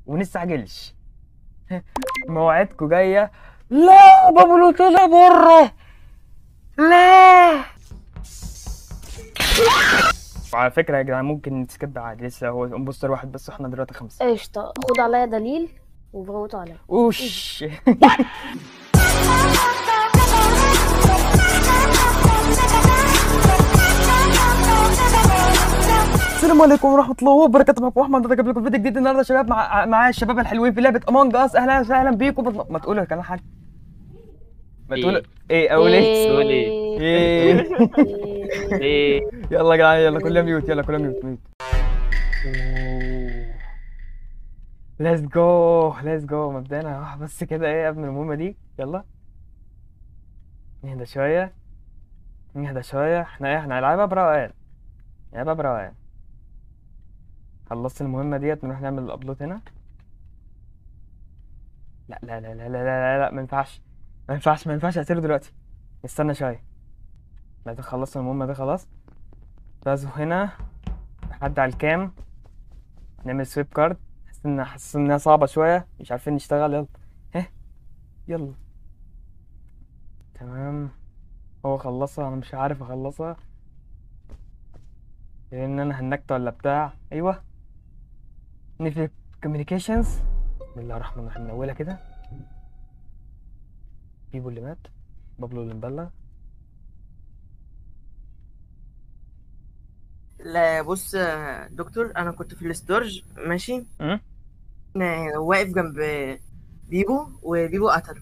ونستعجلش مواعيدكم جايه لا بابلو طلع بره لا على فكره يا جدعان ممكن نسكب عادي لسه هو امبوستر واحد بس واحنا دلوقتي خمسه قشطة خد عليا دليل وفوتوا عليا وش السلام عليكم ورحمة الله وبركاته معكم احمد رجب لكم فيديو جديد النهارده يا شباب مع معايا الشباب الحلوين في لعبة امونج اس اهلا وسهلا بيكم بس ما تقولوا كمان حاجة ما تقولوا ايه اقول ايه تقول إيه؟ ايه ايه يلا يا جدعان يلا كلها ميوت يلا كلها ميوت ميوت ليتس جو ليتس جو مبدئيا هروح بس كده ايه قبل المهمة دي يلا نهدى شوية نهدى شوية احنا ايه احنا هنلعبها بروقان نلعبها بروقان خلصت المهمة ديت نروح نعمل الابلود هنا لا لا لا لا لا لا لا ما ينفعش ما ينفعش ما ينفعش اقتله دلوقتي استنى شوية بعد خلصنا المهمة دي خلاص فازوا هنا حد على الكام نعمل سويب كارد حاسس ان حاسس انها صعبة شوية مش عارفين نشتغل يلا ها يلا تمام هو خلصها انا مش عارف اخلصها لان انا هنكت ولا بتاع ايوه نقفل كوميونيكيشنز بسم الله الرحمن الرحيم من اولها كده بيبو اللي مات بابلو اللي مبلغ لا بص يا دكتور انا كنت في الاستورج ماشي أم؟ آه، واقف جنب بيبو وبيبو قتل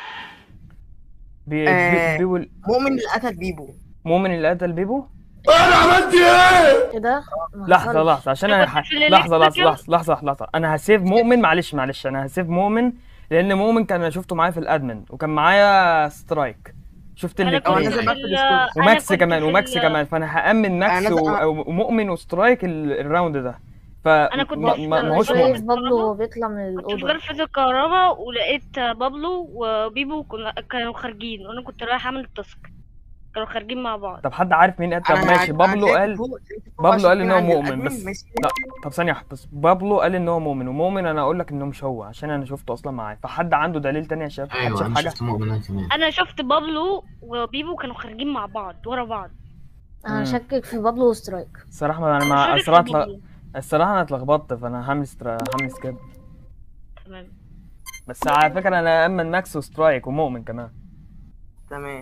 بي آه. بي بيبو ال- مؤمن اللي قتل بيبو مؤمن اللي قتل بيبو ايه ده؟ ما لحظة حصلش. لحظة عشان أنا انا كنت ح... في الليل لحظة لحظة فاكر؟ لحظة لحظة لحظة انا هسيف مؤمن معلش معلش انا هسيف مؤمن لان مؤمن كان انا شفته معايا في الادمن وكان معايا سترايك شفت انا الاتنين كنت نزل في بقى في ال- السكول. أنا وماكس كنت كمان في وماكس ال- كمان فانا هامن ماكس أنا و... نزل- ومؤمن وسترايك ال... الراوند ده ف أنا كنت ما- في- ما- انا ماهوش شايف شايف مؤمن بابلو وهو بيطلع من كنت في الأوضة غرفة الكهرباء ولقيت بابلو وبيبو كنا- كانوا خارجين وانا كنت رايح اعمل التاسك كانوا خارجين مع بعض طب حد عارف مين قتل طب أنا- ماشي أنا بابلو شايف قال فوق- شايف فوق بابلو عشان قال إن هو عند مؤمن، الأدمن بس- ماشي. لا طب ثانية واحدة بس بابلو قال ان هو مؤمن ومؤمن انا اقول لك انه مش هو عشان انا شفته اصلا معايا فحد عنده دليل تاني يا شباب حد ايوه شاف انا حاجة شفت مؤمن أنا كمان انا شفت بابلو وبيبو كانوا خارجين مع بعض ورا بعض انا مم. شاكك في بابلو وسترايك الصراحة ما انا مش مع فاكر الصراحة في اتل- بابلو. الصراحة انا اتلخبطت فانا هعمل سترا... هعمل سكيب تمام بس على فكرة انا امن ماكس وسترايك ومؤمن كمان تمام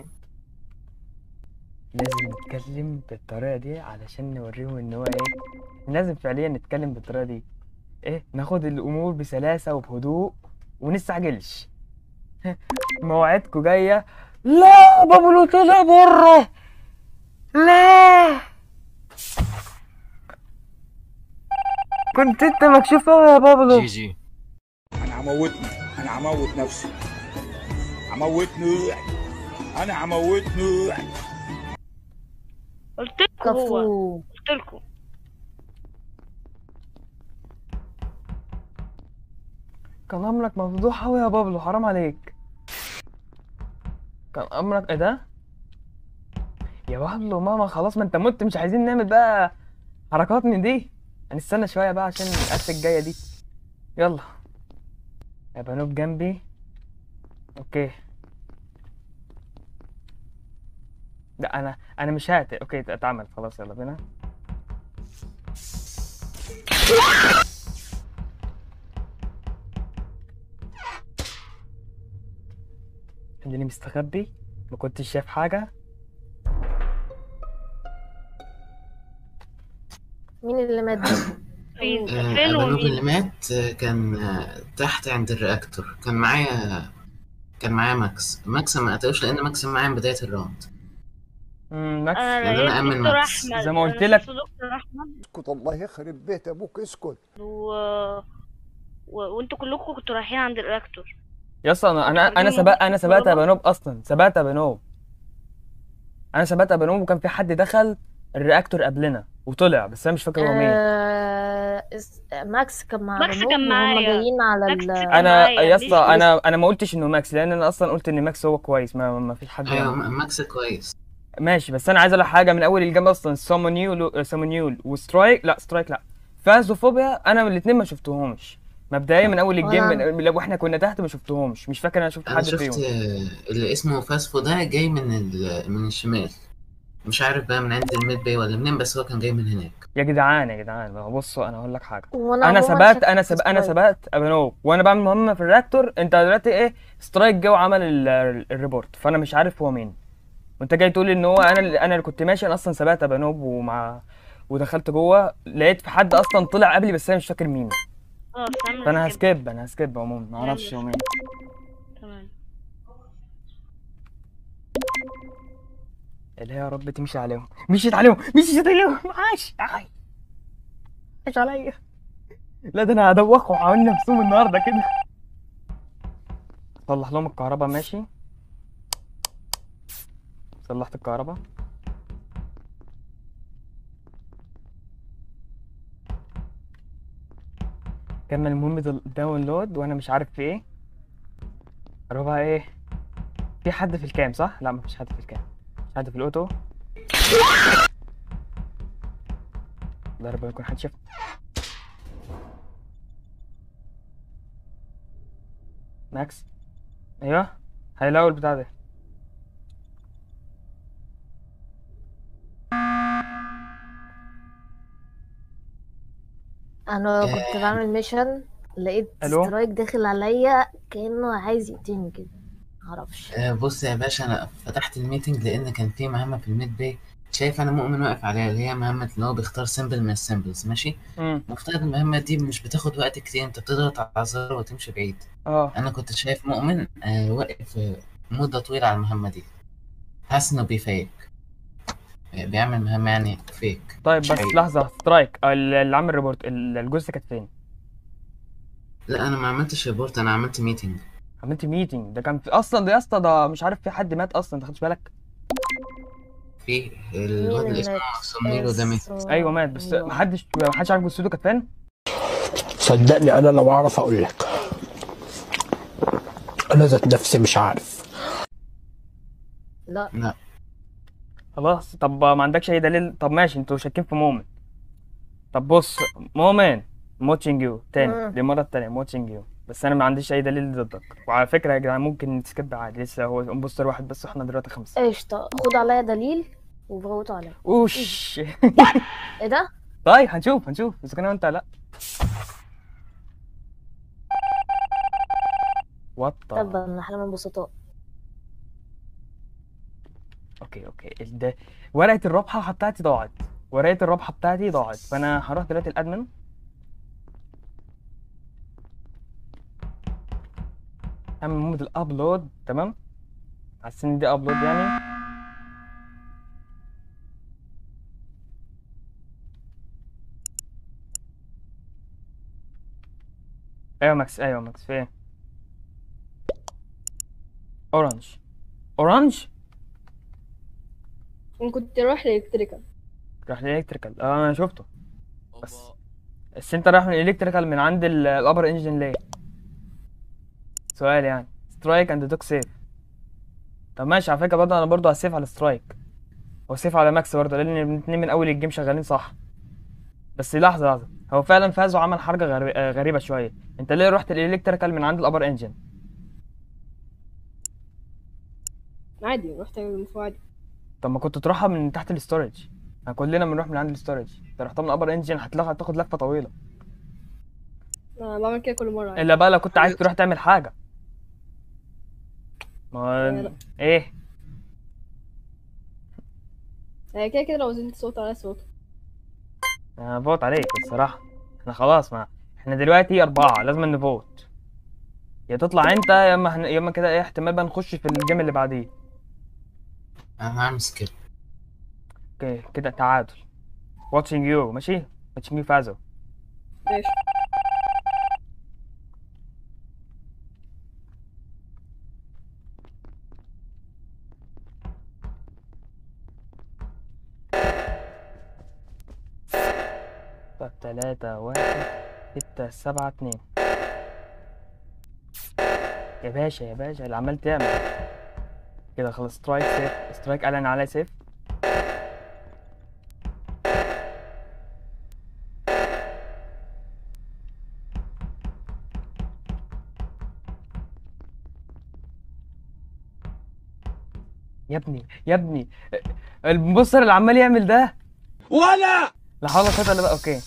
لازم نتكلم بالطريقة دي علشان نوريهم ان هو ايه لازم فعليا نتكلم بالطريقة دي ايه ناخد الامور بسلاسة وبهدوء ونستعجلش مواعيدكم جاية لا بابلو طلع بره لا كنت انت مكشوف قوي يا بابلو جي جي انا هموتني انا هموت نفسي هموتني انا هموتني قلت لكم هو كفو قلت لكم كان امرك مفضوح قوي يا بابلو حرام عليك كان امرك ايه ده يا بابلو ماما خلاص ما انت مت مش عايزين نعمل بقى حركات من دي هنستنى شويه بقى عشان القفله الجايه دي يلا يا بنوب جنبي اوكي لا انا انا مش هات اوكي اتعمل خلاص يلا بينا اللي مستخبي ما كنتش شايف حاجه مين اللي مات ده؟ فين آه، فين بنوب ومين اللي مات آه، كان آه، تحت عند الرياكتور كان معايا كان معايا ماكس ماكس ما قتلوش لان ماكس معايا من بدايه الراوند امم ماكس انا يعني لقيت أنا أأمن دكتور ماكس. احمد زي ما قلت أنا لك. شفت دكتور احمد اسكت الله يخرب بيت ابوك اسكت و... و... وانتوا كلكم كنتوا رايحين عند الرياكتور يا اسطى انا انا انا خارجين سبقت انا من سبقت يا الكهرباء. بنوب اصلا سبقت يا بنوب انا سبقت يا بنوب وكان في حد دخل الرياكتور قبلنا وطلع بس انا مش فاكر هو مين آه، اس- ماكس كان مع ماكس بنوب كان وهم معايا. جايين على ماكس ال كان انا معايا، يا ليش اسطى لسه؟ انا انا ما قلتش انه ماكس لان انا اصلا قلت ان ماكس هو كويس ما ما فيش حد ايوه يعني. م- ماكس كويس ماشي بس انا عايز اقول لك حاجه من اول الجيم اصلا سامونيول سامونيول وسترايك لا سترايك لا فازوفوبيا انا من الاثنين ما شفتهمش مبدئيا من اول الجيم ولا من... لو احنا كنا تحت ما شفتهمش مش فاكر انا شفت انا حد شفت فيهم آه، اللي اسمه فاسفو ده جاي من ال... من الشمال مش عارف بقى من عند الميد باي ولا منين بس هو كان جاي من هناك يا جدعان يا جدعان ما هو بصوا انا هقول لك حاجه وانا انا عموماً سبقت شاكك انا في سب... انا سترايك. سبقت ابانوب وانا بعمل مهمه في الرياكتور انت دلوقتي ايه سترايك جه وعمل ال... الريبورت فانا مش عارف هو مين وانت جاي تقول لي ان هو انا اللي انا اللي كنت ماشي انا اصلا سبقت ابانوب ومع ودخلت جوه لقيت في حد اصلا طلع قبلي بس انا مش فاكر مين خلاص اعمل فانا سكيب. هسكيب انا هسكيب عموما ما اعرفش هو مين تمام اللي هي يا رب تمشي عليهم مشيت عليهم مشيت عليهم عاش عاش عاش عليا لا ده انا هدوخهم عاملين نفسهم النهارده كده صلح لهم الكهرباء ماشي صلحت الكهرباء كمل مهمة الداونلود وانا مش عارف في ايه اروح بقى ايه في حد في الكام صح؟ لا مفيش حد في الكام مفيش حد في الاوتو ده ربنا يكون حد شاف ماكس ايوه هيلاقوا البتاع ده انا كنت بعمل ميشن لقيت ألو؟ سترايك داخل عليا كانه عايز يقتلني كده معرفش آه، بص يا باشا انا فتحت الميتنج لان كان في مهمه في الميد باي شايف انا مؤمن واقف عليها اللي هي مهمه اللي هو بيختار سيمبل من السيمبلز ماشي امم مفترض المهمه دي مش بتاخد وقت كتير انت بتضغط على الزر وتمشي بعيد اه انا كنت شايف مؤمن آه واقف آه، مده طويله على المهمه دي حاسس انه بيفيك آه، بيعمل مهمه يعني فيك طيب بس شيء. لحظة سترايك اللي عامل ريبورت ال- الجثة كانت فين؟ لا انا ما عملتش ريبورت انا عملت ميتنج عملت ميتنج ده كان في اصلا ده يا اسطى ده مش عارف في حد مات اصلا انت خدتش بالك؟ في الواد مين اللي اسمه اللي سميرو ده مات اسمه- ايوه مات بس أيوة. محدش محدش عارف جثته كانت فين؟ صدقني انا لو اعرف اقول لك انا ذات نفسي مش عارف لا لا خلاص طب ما عندكش اي دليل طب ماشي انتوا شاكين في مؤمن طب بص مؤمن موتشنج يو تاني مم. دي المرة التانية موتشنج يو بس انا ما عنديش اي دليل ضدك وعلى فكرة يا جدعان ممكن نسكيب عادي لسه هو امبوستر واحد بس واحنا دلوقتي خمسة قشطة خد عليا دليل وفوتوا عليا اوش ايه ده؟ طيب هنشوف هنشوف اذا كان انت لا وات تبا احنا من بسطاء اوكي اوكي ال- ده ورقة الرابحة بتاعتي ضاعت ورقة الرابحة بتاعتي ضاعت فانا هروح دلوقتي الادمن اعمل مهمة الابلود تمام حاسس ان دي ابلود يعني ايوه ماكس ايوه ماكس في ايه اورنج اورنج كنت رايح لإلكتريكال راح للالكتريكال اه انا شفته بس بس انت رايح من الالكتريكال من عند الابر انجن ليه سؤال يعني سترايك اند دوك سيف طب ماشي على فكره برضه انا برضه هسيف على سترايك وسيف على ماكس برضه لان الاثنين من اول الجيم شغالين صح بس لحظه لحظه هو فعلا فاز وعمل حركه غري- آه، غريبه شويه انت ليه رحت الالكتريكال من عند الابر انجن عادي رحت المفروض عادي طب ما كنت تروحها من تحت الاستورج احنا كلنا بنروح من عند الاستورج انت رحتها من الابر انجن هتلاقي هتاخد لفه طويله أنا بعمل كده كل مرة عادي. الا بقى لو كنت عايز تروح تعمل حاجه ما لا. ايه يعني كده كده لو زدت صوت على صوت انا فوت عليك الصراحه احنا خلاص ما احنا دلوقتي اربعه لازم نفوت يا تطلع انت يا اما هن... يا اما كده ايه احتمال بقى نخش في الجيم اللي بعديه انا هعمل سكيب اوكي كده تعادل واتشنج يو ماشي واتشنج يو فازوا ماشي طب تلاتة واحد ستة سبعة اتنين يا باشا يا باشا اللي عمال تعمل كده خلاص سترايك سيف سترايك اعلن عليه سيف يا ابني يا ابني البوستر اللي عمال يعمل ده ولا لا حول ولا قوه الا بالله اوكي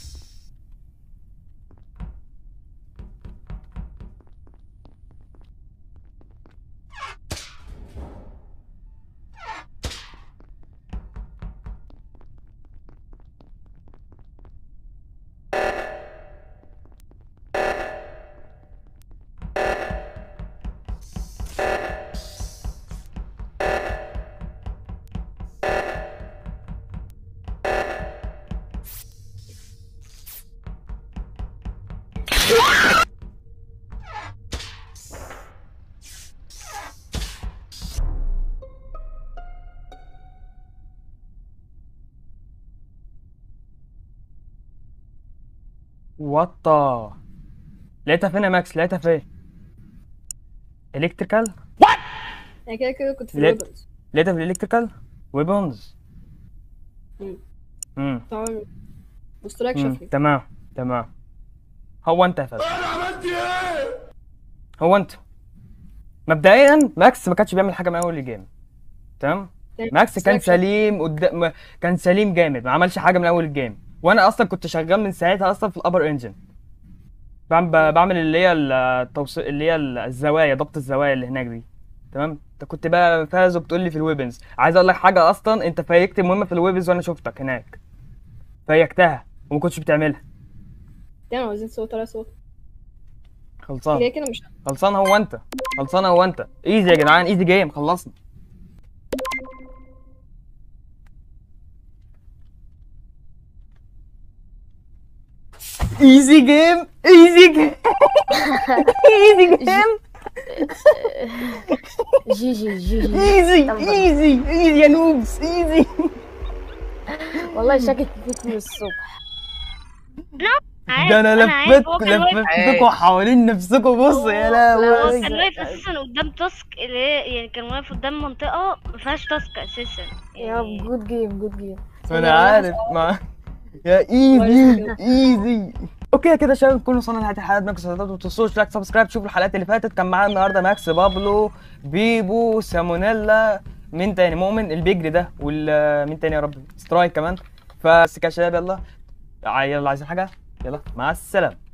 وطا لقيتها فين يا ماكس لقيتها فين الكتريكال انا كده كده كنت في لا. الويبنز لقيتها في الالكتريكال ويبونز مم. امم طبعا مستراك مم، شافني تمام تمام هو انت يا فندم انا عملت ايه هو انت مبدئيا ماكس ما كانش بيعمل حاجه من اول الجيم تمام ماكس كان مستراك شافني. سليم قدام كان سليم جامد ما عملش حاجه من اول الجيم وانا اصلا كنت شغال من ساعتها اصلا في الابر انجن بعمل بعمل اللي هي التوصيل اللي هي الزوايا ضبط الزوايا اللي هناك دي تمام انت كنت بقى فاز وبتقول لي في الويبنز عايز اقول لك حاجه اصلا انت فيكت المهمه في الويبنز وانا شفتك هناك فيكتها وما كنتش بتعملها تمام عاوزين صوت ولا صوت خلصان كده كده مش خلصان هو انت خلصان هو انت ايزي يا جدعان ايزي جيم خلصنا ايزي جيم ايزي جيم ايزي جيم جي جي جي جي ايزي ايزي ايزي يا نوبس ايزي والله شاكك فيك من الصبح عارف ده انا عارف، لفت هو كان واقف- لفتكوا حوالين نفسكوا بص يا هو لهوي كان واقف اساسا قدام تاسك اللي هي يعني كان واقف قدام منطقه ما فيهاش تاسك اساسا يا رب جود جيم جود جيم انا عارف ما يا ايزي ايزي اوكي كده يا شباب نكون وصلنا لنهايه الحلقه ماكس ما تنسوش لايك سبسكرايب تشوفوا الحلقات اللي فاتت كان معانا النهارده ماكس بابلو بيبو سامونيلا مين تاني مؤمن البيجري ده وال مين تاني يا رب سترايك كمان فبس كده يا شباب يلا يلا عايزين حاجه يلا مع السلامه